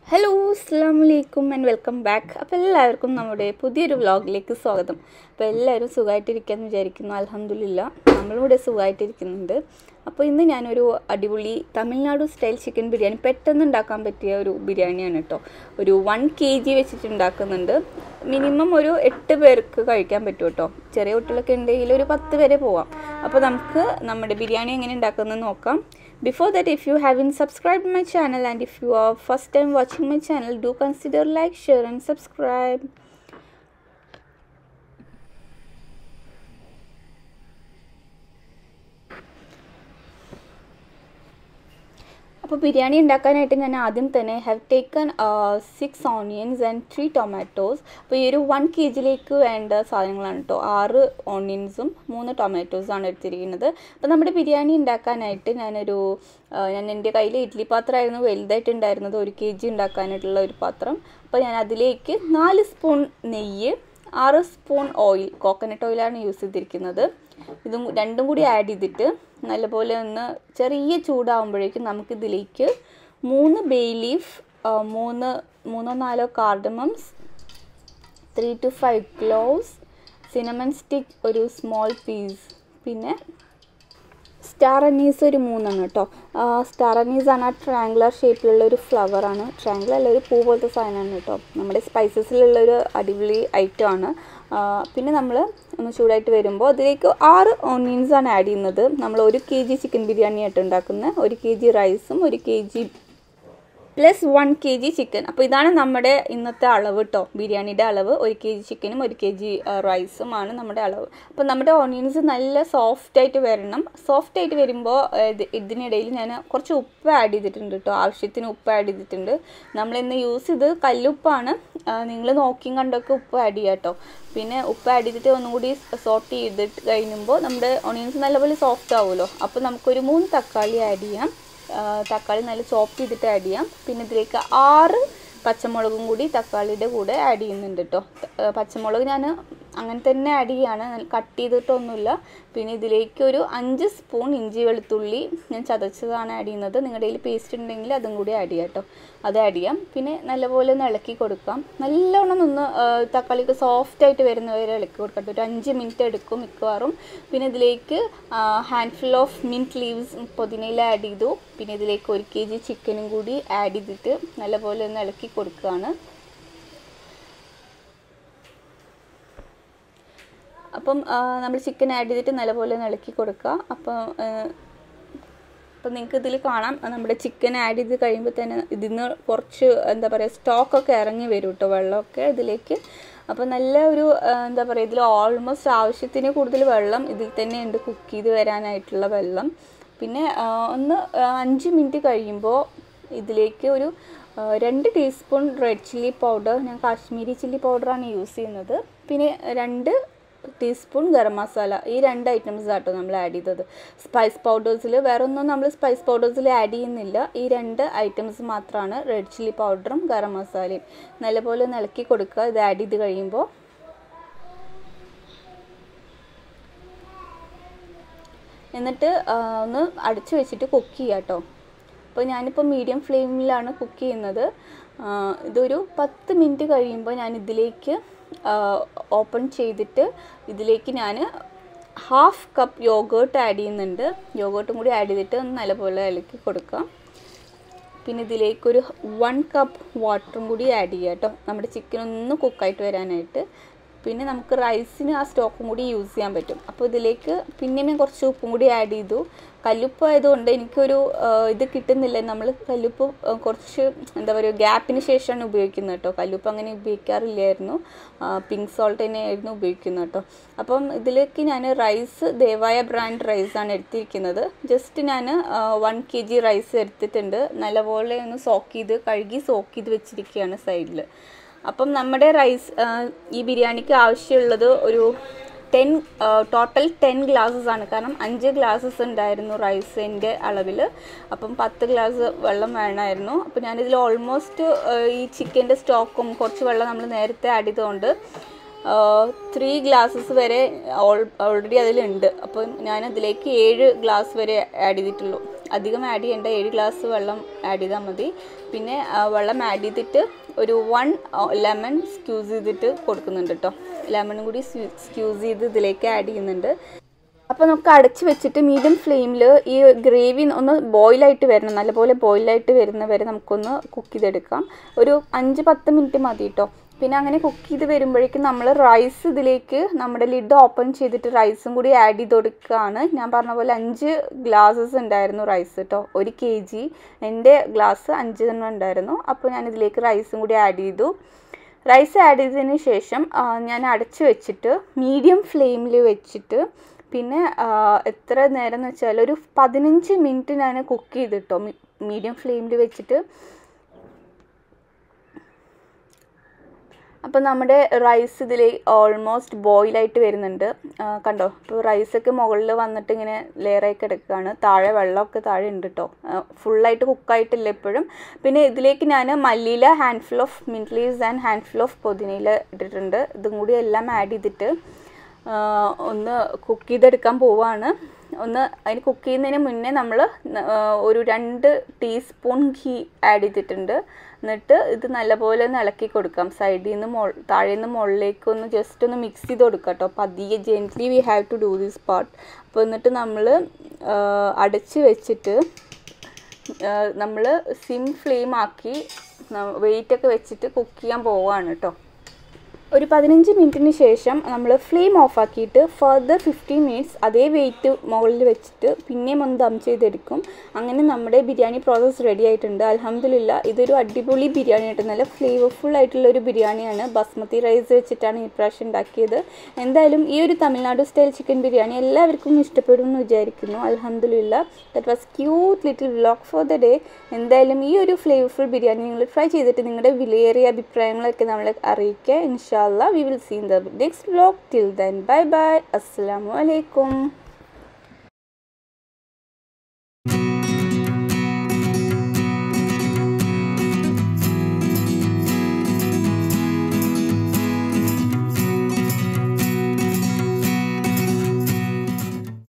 Hello അസ്സാം വലൈക്കും and welcome back അപ്പോൾ എല്ലാവർക്കും നമ്മുടെ പുതിയൊരു വ്ളോഗിലേക്ക് സ്വാഗതം അപ്പോൾ എല്ലാവരും സുഖമായിട്ടിരിക്കാമെന്ന് വിചാരിക്കുന്നു അലഹമില്ല നമ്മളിവിടെ സുഖമായിട്ടിരിക്കുന്നുണ്ട് അപ്പോൾ ഇന്ന് ഞാനൊരു അടിപൊളി തമിഴ്നാട് സ്റ്റൈൽ ചിക്കൻ ബിരിയാണി പെട്ടെന്ന് ഉണ്ടാക്കാൻ പറ്റിയ ഒരു ബിരിയാണിയാണ് കേട്ടോ ഒരു വൺ കെ ജി വെച്ചിട്ട് ഉണ്ടാക്കുന്നുണ്ട് മിനിമം ഒരു എട്ട് പേർക്ക് കഴിക്കാൻ പറ്റും കേട്ടോ ചെറിയ കുട്ടികളൊക്കെ ഉണ്ടെങ്കിൽ ഒരു പത്ത് വരെ പോവാം അപ്പോൾ നമുക്ക് നമ്മുടെ ബിരിയാണി എങ്ങനെ ഉണ്ടാക്കുന്നത് നോക്കാം Before that, if you haven't subscribed my channel and if you are first time watching my channel, do consider like, share and subscribe. അപ്പോൾ ബിരിയാണി ഉണ്ടാക്കാനായിട്ട് ഞാൻ ആദ്യം തന്നെ have taken six onions and three tomatoes അപ്പോൾ ഈ ഒരു വൺ കെ ജിയിലേക്ക് വേണ്ട സാധനങ്ങളാണ് കേട്ടോ ആറ് ഓണിയൻസും മൂന്ന് ടൊമാറ്റോസാണ് എടുത്തിരിക്കുന്നത് അപ്പോൾ നമ്മുടെ ബിരിയാണി ഉണ്ടാക്കാനായിട്ട് ഞാനൊരു ഞാൻ എൻ്റെ കയ്യിൽ ഇഡ്ഡലി പാത്രമായിരുന്നു വലുതായിട്ടുണ്ടായിരുന്നത് ഒരു കെ ജി ഉണ്ടാക്കാനായിട്ടുള്ള ഒരു പാത്രം അപ്പോൾ ഞാൻ അതിലേക്ക് നാല് സ്പൂൺ നെയ്യ് ആറ് സ്പൂൺ ഓയിൽ കോക്കനട്ട് ഓയിലാണ് യൂസ് ചെയ്തിരിക്കുന്നത് ഇതും രണ്ടും കൂടി ആഡ് ചെയ്തിട്ട് നല്ലപോലെ ഒന്ന് ചെറിയ ചൂടാകുമ്പോഴേക്കും നമുക്കിതിലേക്ക് മൂന്ന് ബേ ലീഫ് മൂന്ന് മൂന്നോ നാലോ cardamoms three to five cloves cinnamon stick ഒരു സ്മോൾ പീസ് പിന്നെ സ്റ്റാർ അനീസ് ഒരു മൂന്നെണ്ണം കേട്ടോ സ്റ്റാർ അനീസ് ആണ് ആ ട്രയാങ്കുലർ ഷേപ്പിലുള്ള ഒരു ഫ്ലവറാണ് ട്രയാങ്കുലർ അല്ല ഒരു പൂ പോലത്തെ സാധനമാണ് കേട്ടോ നമ്മുടെ സ്പൈസസിലുള്ള ഒരു അടിപൊളി ഐറ്റം ആണ് പിന്നെ നമ്മൾ ഒന്ന് ചൂടായിട്ട് വരുമ്പോൾ അതിലേക്ക് ആറ് ഓണിയൻസ് ആണ് ആഡ് ചെയ്യുന്നത് നമ്മൾ ഒരു കെ ജി ചിക്കൻ ബിരിയാണി ആയിട്ട് ഉണ്ടാക്കുന്നത് ഒരു കെ ജി റൈസും ഒരു K G plus one K G chicken അപ്പോൾ ഇതാണ് നമ്മുടെ ഇന്നത്തെ അളവ് കേട്ടോ ബിരിയാണിയുടെ അളവ് ഒരു കെ ജി ചിക്കനും ഒരു കെ ജി റൈസും ആണ് നമ്മുടെ അളവ് അപ്പോൾ നമ്മുടെ ഓണിയൻസ് നല്ല സോഫ്റ്റ് ആയിട്ട് വരണം സോഫ്റ്റ് ആയിട്ട് വരുമ്പോൾ ഇതിനിടയിൽ ഞാൻ കുറച്ച് ഉപ്പ് ആഡ് ചെയ്തിട്ടുണ്ട് കേട്ടോ ആവശ്യത്തിന് ഉപ്പ് ആഡ് ചെയ്തിട്ടുണ്ട് നമ്മളിന്ന് യൂസ് ചെയ്ത് കല്ലുപ്പാണ് നിങ്ങൾ നോക്കിയും കണ്ടൊക്കെ ഉപ്പ് ആഡ് ചെയ്യുക കേട്ടോ പിന്നെ ഉപ്പ് ആഡ് ചെയ്തിട്ട് ഒന്നും കൂടി സോട്ട് ചെയ്തിട്ട് കഴിയുമ്പോൾ നമ്മുടെ ഓണിയൻസ് നല്ലപോലെ സോഫ്റ്റ് ആവുമല്ലോ അപ്പോൾ നമുക്കൊരു മൂന്ന് തക്കാളി ആഡ് ചെയ്യാം തക്കാളി നല്ല ചോപ്പ് ചെയ്തിട്ട് ആഡ് ചെയ്യാം പിന്നെ ഇതിലേക്ക് ആറ് പച്ചമുളകും കൂടി തക്കാളിയുടെ കൂടെ ആഡ് ചെയ്യുന്നുണ്ട് കേട്ടോ പച്ചമുളക് ഞാൻ അങ്ങനെ തന്നെ ആഡ് ചെയ്യാണ് കട്ട് ചെയ്തിട്ടൊന്നുമില്ല പിന്നെ ഇതിലേക്ക് ഒരു അഞ്ച് സ്പൂൺ ഇഞ്ചി വെളുത്തുള്ളി ഞാൻ ചതച്ചതാണ് ആഡ് ചെയ്യുന്നത് നിങ്ങളുടെ കയ്യിൽ പേസ്റ്റ് ഉണ്ടെങ്കിൽ അതും കൂടി ആഡ് ചെയ്യാം കേട്ടോ അത് ആഡ് ചെയ്യാം പിന്നെ നല്ലപോലെ ഒന്ന് ഇളക്കി കൊടുക്കാം നല്ലോണം ഒന്ന് തക്കാളിക്ക് സോഫ്റ്റ് ആയിട്ട് വരുന്ന വരെ ഇളക്കി കൊടുക്കട്ടെ ഒരു അഞ്ച് മിനിറ്റ് എടുക്കും മിക്കവാറും പിന്നെ ഇതിലേക്ക് handful of mint leaves പുതിനയിൽ ആഡ് ചെയ്തു പിന്നെ ഇതിലേക്ക് ഒരു കെ ജി ചിക്കനും കൂടി ആഡ് ചെയ്തിട്ട് നല്ലപോലെ ഒന്ന് ഇളക്കി കൊടുക്കുകയാണ് അപ്പം നമ്മൾ ചിക്കൻ ആഡ് ചെയ്തിട്ട് നല്ലപോലെ ഒന്ന് ഇളക്കി കൊടുക്കുക അപ്പം അപ്പം നിങ്ങൾക്ക് ഇതിൽ കാണാം നമ്മുടെ ചിക്കൻ ആഡ് ചെയ്ത് കഴിയുമ്പോൾ തന്നെ ഇതിൽ നിന്ന് കുറച്ച് എന്താ പറയുക സ്റ്റോക്കൊക്കെ ഇറങ്ങി വരും കേട്ടോ വെള്ളമൊക്കെ ഇതിലേക്ക് അപ്പോൾ നല്ല ഒരു എന്താ പറയുക ഇതിൽ ഓൾമോസ്റ്റ് ആവശ്യത്തിന് കൂടുതൽ വെള്ളം ഇതിൽ തന്നെ ഉണ്ട് കുക്ക് ചെയ്ത് വരാനായിട്ടുള്ള വെള്ളം പിന്നെ ഒന്ന് അഞ്ച് മിനിറ്റ് കഴിയുമ്പോൾ ഇതിലേക്ക് ഒരു രണ്ട് ടീസ്പൂൺ റെഡ് ചില്ലി പൗഡർ ഞാൻ കാശ്മീരി ചില്ലി പൗഡറാണ് യൂസ് ചെയ്യുന്നത് പിന്നെ രണ്ട് ടീസ്പൂൺ ഗരം മസാല ഈ രണ്ട് ഐറ്റംസ് ആട്ടോ നമ്മൾ ആഡ് ചെയ്തത് സ്പൈസ് പൗഡേഴ്സിൽ വേറെ ഒന്നും നമ്മൾ സ്പൈസ് പൗഡേഴ്സിൽ ആഡ് ചെയ്യുന്നില്ല ഈ രണ്ട് ഐറ്റംസ് മാത്രമാണ് റെഡ് ചില്ലി പൗഡറും ഗരം മസാലയും നല്ലപോലെ ഒന്ന് ഇളക്കി കൊടുക്കുക ഇത് ആഡ് ചെയ്ത് കഴിയുമ്പോൾ എന്നിട്ട് ഒന്ന് അടച്ചു വെച്ചിട്ട് കുക്ക് ചെയ്യുക കേട്ടോ അപ്പോൾ ഞാനിപ്പോൾ മീഡിയം ഫ്ലെയിമിലാണ് കുക്ക് ചെയ്യുന്നത് ഇതൊരു പത്ത് മിനിറ്റ് കഴിയുമ്പോൾ ഞാൻ ഇതിലേക്ക് ഓപ്പൺ ചെയ്തിട്ട് ഇതിലേക്ക് ഞാൻ ഹാഫ് കപ്പ് യോഗേർട്ട് ആഡ് ചെയ്യുന്നുണ്ട് യോഗേർട്ടും കൂടി ആഡ് ചെയ്തിട്ട് നല്ലപോലെ ഇളക്കി കൊടുക്കാം പിന്നെ ഇതിലേക്കൊരു വൺ കപ്പ് വാട്ടറും കൂടി ആഡ് ചെയ്യുക കേട്ടോ നമ്മുടെ ചിക്കൻ ഒന്ന് കുക്കായിട്ട് വരാനായിട്ട് പിന്നെ നമുക്ക് റൈസിന് ആ സ്റ്റോക്കും കൂടി യൂസ് ചെയ്യാൻ പറ്റും അപ്പോൾ ഇതിലേക്ക് പിന്നെയും ഞാൻ കുറച്ച് ഉപ്പും കൂടി ആഡ് ചെയ്തു കല്ലുപ്പ് ആയതുകൊണ്ട് എനിക്കൊരു ഇത് കിട്ടുന്നില്ല നമ്മൾ കല്ലുപ്പ് കുറച്ച് എന്താ പറയുക ഗ്യാപ്പിന് ശേഷമാണ് ഉപയോഗിക്കുന്നത് കേട്ടോ കല്ലുപ്പ് അങ്ങനെ ഉപയോഗിക്കാറില്ലായിരുന്നു പിങ്ക് സോൾട്ട് തന്നെയായിരുന്നു ഉപയോഗിക്കുന്നത് കേട്ടോ അപ്പം ഇതിലേക്ക് ഞാൻ റൈസ് ദേവായ ബ്രാൻഡ് റൈസാണ് എടുത്തിരിക്കുന്നത് ജസ്റ്റ് ഞാൻ വൺ കെ ജി റൈസ് എടുത്തിട്ടുണ്ട് നല്ലപോലെ ഒന്ന് സോക്ക് ചെയ്ത് കഴുകി സോക്ക് ചെയ്ത് വെച്ചിരിക്കുകയാണ് സൈഡിൽ അപ്പം നമ്മുടെ റൈസ് ഈ ബിരിയാണിക്ക് ആവശ്യമുള്ളത് ഒരു ടെൻ ടോട്ടൽ ടെൻ ഗ്ലാസ്സസ് ആണ് കാരണം അഞ്ച് ഗ്ലാസ്സസ് ഉണ്ടായിരുന്നു റൈസിൻ്റെ അളവിൽ അപ്പം പത്ത് ഗ്ലാസ് വെള്ളം വേണമായിരുന്നു അപ്പോൾ ഞാനിതിൽ ഓൾമോസ്റ്റ് ഈ ചിക്കൻ്റെ സ്റ്റോക്കും കുറച്ച് വെള്ളം നമ്മൾ നേരത്തെ ആഡ് ചെയ്തുകൊണ്ട് ത്രീ ഗ്ലാസ്സസ് വരെ ഓൾറെഡി അതിലുണ്ട് അപ്പം ഞാൻ അതിലേക്ക് ഏഴ് ഗ്ലാസ് വരെ ആഡ് ചെയ്തിട്ടുള്ളൂ അധികം ആഡ് ചെയ്യേണ്ട ഏഴ് ഗ്ലാസ് വെള്ളം ആഡ് ചെയ്താൽ മതി പിന്നെ ആ, വെള്ളം ആഡ് ചെയ്തിട്ട് ഒരു വൺ ലെമൺ സ്ക്യൂസ് ചെയ്തിട്ട് കൊടുക്കുന്നുണ്ട് കേട്ടോ ലെമണും കൂടി സ്ക്യൂസ് ചെയ്ത് ഇതിലേക്ക് ആഡ് ചെയ്യുന്നുണ്ട് അപ്പോൾ നമുക്ക് അടച്ച് വെച്ചിട്ട് മീഡിയം ഫ്ലെയിമിൽ ഈ ഗ്രേവി ഒന്ന് ബോയിലായിട്ട് വരണം നല്ലപോലെ ബോയിലായിട്ട് വരുന്ന വരെ നമുക്കൊന്ന് കുക്ക് ചെയ്തെടുക്കാം ഒരു അഞ്ച് പത്ത് മിനിറ്റ് മതി കേട്ടോ പിന്നെ അങ്ങനെ കുക്ക് ചെയ്ത് വരുമ്പോഴേക്കും നമ്മൾ റൈസ് ഇതിലേക്ക് നമ്മുടെ ലിഡ് ഓപ്പൺ ചെയ്തിട്ട് റൈസും കൂടി ആഡ് ചെയ്ത് കൊടുക്കുകയാണ് ഞാൻ പറഞ്ഞ പോലെ അഞ്ച് ഗ്ലാസസ് ഉണ്ടായിരുന്നു റൈസ് കേട്ടോ ഒരു കെ ജി എൻ്റെ ഗ്ലാസ് അഞ്ച് തന്നെ ഉണ്ടായിരുന്നു അപ്പോൾ ഞാൻ ഇതിലേക്ക് റൈസും കൂടി ആഡ് ചെയ്തു റൈസ് ആഡ് ചെയ്തതിന് ശേഷം ആ, ഞാൻ അടച്ച് വെച്ചിട്ട് മീഡിയം ഫ്ലെയിമിൽ വെച്ചിട്ട് പിന്നെ ആ, എത്ര നേരം എന്ന് വെച്ചാൽ ഒരു പതിനഞ്ച് മിനിറ്റ് ഞാൻ കുക്ക് ചെയ്തിട്ടോ മീഡിയം ഫ്ലെയിമിൽ വെച്ചിട്ട് അപ്പോൾ നമ്മുടെ റൈസ് ഇതിൽ ഓൾമോസ്റ്റ് ബോയിലായിട്ട് വരുന്നുണ്ട് ആ, കണ്ടോ ഇപ്പോൾ റൈസൊക്കെ മുകളിൽ വന്നിട്ട് ഇങ്ങനെ ലെയറായി കിടക്കുകയാണ് താഴെ വെള്ളമൊക്കെ താഴെ ഉണ്ട് കേട്ടോ ഫുള്ളായിട്ട് കുക്കായിട്ടില്ല ഇപ്പോഴും പിന്നെ ഇതിലേക്ക് ഞാൻ മല്ലിയില handful of mint leaves and handful of പുതിനയില ഇട്ടിട്ടുണ്ട് ഇതും കൂടി എല്ലാം ആഡ് ചെയ്തിട്ട് ആ, ഒന്ന് കുക്ക് ചെയ്തെടുക്കാൻ പോവാണ് ഒന്ന് അതിന് കുക്ക് ചെയ്യുന്നതിന് മുന്നേ നമ്മൾ ഒരു രണ്ട് ടീസ്പൂൺ ഘീ ആഡ് ചെയ്തിട്ടുണ്ട് എന്നിട്ട് ഇത് നല്ലപോലെ ഒന്ന് ഇളക്കി കൊടുക്കാം സൈഡിൽ നിന്ന് മോ താഴെ നിന്ന് മുകളിലേക്ക് ഒന്ന് ജസ്റ്റ് ഒന്ന് മിക്സ് ചെയ്ത് കൊടുക്കാം കേട്ടോ പതിയെ gently we have to do this part അപ്പോൾ എന്നിട്ട് നമ്മൾ അടച്ച് വെച്ചിട്ട് നമ്മൾ സിം ഫ്ലെയിം ആക്കി വെയിറ്റ് ഒക്കെ വെച്ചിട്ട് കുക്ക് ചെയ്യാൻ പോവുകയാണ് കേട്ടോ ഒരു പതിനഞ്ച് മിനിറ്റിന് ശേഷം നമ്മൾ ഫ്ലെയിം ഓഫ് ആക്കിയിട്ട് ഫർദർ ഫിഫ്റ്റീൻ മിനിറ്റ്സ് അതേ വെയിറ്റ് മുകളിൽ വെച്ചിട്ട് പിന്നെയും ഒന്ന് ദം ചെയ്തെടുക്കും അങ്ങനെ നമ്മുടെ ബിരിയാണി പ്രോസസ്സ് റെഡി ആയിട്ടുണ്ട് അലഹമില്ല ഇതൊരു അടിപൊളി ബിരിയാണി ആയിട്ട് നല്ല ഫ്ലേവർഫുൾ ആയിട്ടുള്ള ഒരു ബിരിയാണിയാണ് ബസ്മതി റൈസ് വെച്ചിട്ടാണ് ഈ പ്രാവശ്യം ഉണ്ടാക്കിയത് എന്തായാലും ഈ ഒരു തമിഴ്നാട് സ്റ്റൈൽ ചിക്കൻ ബിരിയാണി എല്ലാവർക്കും ഇഷ്ടപ്പെടും എന്ന് വിചാരിക്കുന്നു അലഹമില്ല that was cute little vlog for the day എന്തായാലും ഈ ഒരു ഫ്ലേവർഫുൾ ബിരിയാണി നിങ്ങൾ ട്രൈ ചെയ്തിട്ട് നിങ്ങളുടെ വിലയേറിയ അഭിപ്രായങ്ങളൊക്കെ നമ്മളെ അറിയിക്കുക ഇൻഷാല്ല we will see in the next vlog till then bye bye അസ്സാം വലൈക്കും